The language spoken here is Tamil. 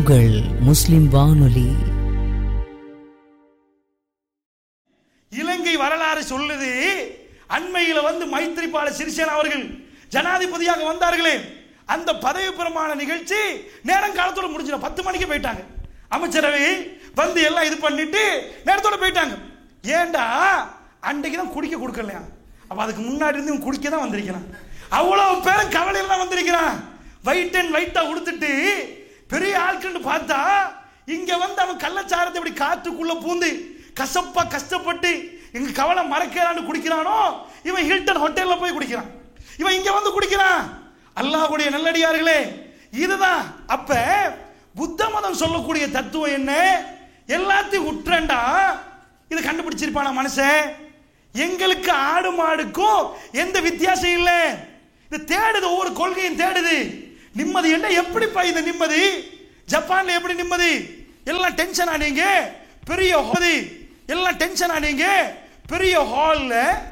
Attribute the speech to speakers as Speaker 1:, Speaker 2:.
Speaker 1: உங்கள் முஸ்லிம் வானொலி
Speaker 2: இலங்கை வரலாறு சொல்லுது அண்மையில வந்து மைத்ரிபால சிறிசேனா அவர்கள் ஜனாதிபதியாக வந்தார்களே அந்த பதவி பிரமாண நிகழ்ச்சி நேரம் காலத்தோட முடிஞ்சிடும் பத்து மணிக்கு போயிட்டாங்க அமைச்சரவை வந்து எல்லாம் இது பண்ணிட்டு நேரத்தோட போயிட்டாங்க ஏன்டா அன்றைக்கு தான் குடிக்க கொடுக்கலையா அப்ப அதுக்கு முன்னாடி இருந்து இவன் குடிக்க தான் வந்திருக்கிறான் அவ்வளவு பேரும் கவலையில தான் வந்திருக்கிறான் வைட் அண்ட் வைட்டா உடுத்துட்டு பெரிய ஆட்கள்னு பார்த்தா இங்க வந்து அவன் கள்ளச்சாரத்தை இப்படி காற்றுக்குள்ள பூந்து கசப்பா கஷ்டப்பட்டு எங்க கவலை மறக்கிறான்னு குடிக்கிறானோ இவன் ஹில்டன் ஹோட்டல்ல போய் குடிக்கிறான் இவன் இங்க வந்து குடிக்கிறான் அல்லாஹ்வுடைய நல்லடியார்களே இதுதான் அப்ப புத்த மதம் சொல்லக்கூடிய தத்துவம் என்ன எல்லாத்தையும் உற்றண்டா இது கண்டுபிடிச்சிருப்பானா மனுஷன் எங்களுக்கு ஆடு மாடுக்கும் எந்த வித்தியாசம் இல்லை இது தேடுது ஒவ்வொரு கொள்கையும் தேடுது நிம்மதி என்ன எப்படிப்பா இது நிம்மதி ஜப்பான்ல எப்படி நிம்மதி எல்லாம் டென்ஷன் ஆனீங்க பெரிய ஹோதி எல்லாம் டென்ஷன் ஆனீங்க பெரிய ஹால்ல